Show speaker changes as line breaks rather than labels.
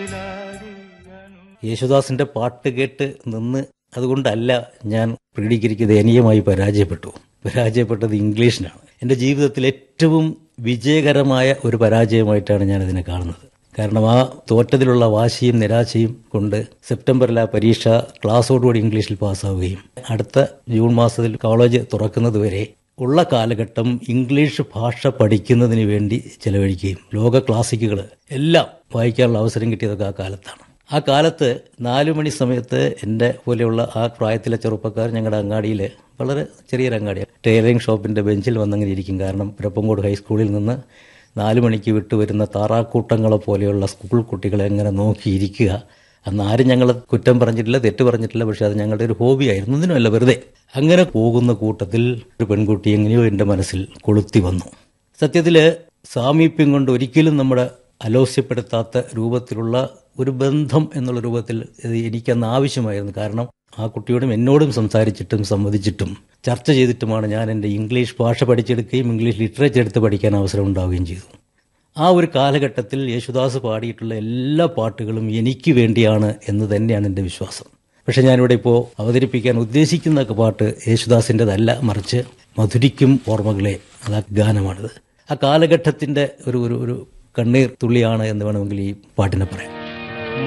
യേശുദാസിന്റെ പാട്ട് കേട്ട് നിന്ന് അതുകൊണ്ടല്ല ഞാൻ പ്രീ ഡിഗ്രിക്ക് ദയനീയമായി പരാജയപ്പെട്ടു പരാജയപ്പെട്ടത് ഇംഗ്ലീഷിനാണ് എൻ്റെ ജീവിതത്തിൽ ഏറ്റവും വിജയകരമായ ഒരു പരാജയമായിട്ടാണ് ഞാൻ ഇതിനെ കാണുന്നത് കാരണം ആ തോറ്റതിലുള്ള വാശിയും നിരാശയും കൊണ്ട് സെപ്റ്റംബറിൽ ആ പരീക്ഷ ക്ലാസ്സോടുകൂടി ഇംഗ്ലീഷിൽ പാസ്സാവുകയും അടുത്ത ജൂൺ മാസത്തിൽ കോളേജ് തുറക്കുന്നത് വരെ ഉള്ള കാലഘട്ടം ഇംഗ്ലീഷ് ഭാഷ പഠിക്കുന്നതിന് വേണ്ടി ചെലവഴിക്കുകയും ലോക ക്ലാസിക്കുകൾ എല്ലാം വായിക്കാനുള്ള അവസരം കിട്ടിയതൊക്കെ ആ കാലത്താണ് ആ കാലത്ത് നാലു മണി സമയത്ത് എൻ്റെ പോലെയുള്ള ആ പ്രായത്തിലെ ചെറുപ്പക്കാർ ഞങ്ങളുടെ അങ്ങാടിയിൽ വളരെ ചെറിയൊരു അങ്ങാടിയാണ് ടൈലറിംഗ് ഷോപ്പിൻ്റെ ബെഞ്ചിൽ വന്നങ്ങനെ ഇരിക്കും കാരണം പിരപ്പങ്കോട് ഹൈസ്കൂളിൽ നിന്ന് നാലു മണിക്ക് വിട്ടുവരുന്ന താറാക്കൂട്ടങ്ങളെ പോലെയുള്ള സ്കൂൾ കുട്ടികളെ എങ്ങനെ നോക്കിയിരിക്കുക അന്ന് ആരും ഞങ്ങൾ കുറ്റം പറഞ്ഞിട്ടില്ല തെറ്റ് പറഞ്ഞിട്ടില്ല പക്ഷെ അത് ഞങ്ങളുടെ ഒരു ഹോബിയായിരുന്നു ഒന്നിനുമല്ല വെറുതെ അങ്ങനെ പോകുന്ന കൂട്ടത്തിൽ ഒരു പെൺകുട്ടി എങ്ങനെയോ എൻ്റെ മനസ്സിൽ കൊളുത്തി വന്നു സത്യത്തിൽ സാമീപ്യം കൊണ്ട് ഒരിക്കലും നമ്മുടെ അലോസ്യപ്പെടുത്താത്ത രൂപത്തിലുള്ള ഒരു ബന്ധം എന്നുള്ള രൂപത്തിൽ ഇത് എനിക്കന്ന് ആവശ്യമായിരുന്നു കാരണം ആ കുട്ടിയോടും എന്നോടും സംസാരിച്ചിട്ടും സംവദിച്ചിട്ടും ചർച്ച ചെയ്തിട്ടുമാണ് ഞാൻ എൻ്റെ ഇംഗ്ലീഷ് ഭാഷ പഠിച്ചെടുക്കുകയും ഇംഗ്ലീഷ് ലിറ്ററേച്ചർ എടുത്ത് പഠിക്കാൻ അവസരം ഉണ്ടാവുകയും ചെയ്തു ആ ഒരു കാലഘട്ടത്തിൽ യേശുദാസ് പാടിയിട്ടുള്ള എല്ലാ പാട്ടുകളും എനിക്ക് വേണ്ടിയാണ് എന്ന് തന്നെയാണ് എൻ്റെ വിശ്വാസം പക്ഷെ ഞാനിവിടെ ഇപ്പോൾ അവതരിപ്പിക്കാൻ ഉദ്ദേശിക്കുന്ന പാട്ട് യേശുദാസിൻ്റെതല്ല മറിച്ച് മധുരിക്കും ഓർമ്മകളെ അത് ആ ഗാനമാണിത് ആ കാലഘട്ടത്തിൻ്റെ ഒരു ഒരു ഒരു കണ്ണീർ തുള്ളിയാണ് എന്ന് വേണമെങ്കിൽ ഈ പാട്ടിനെ പറയാം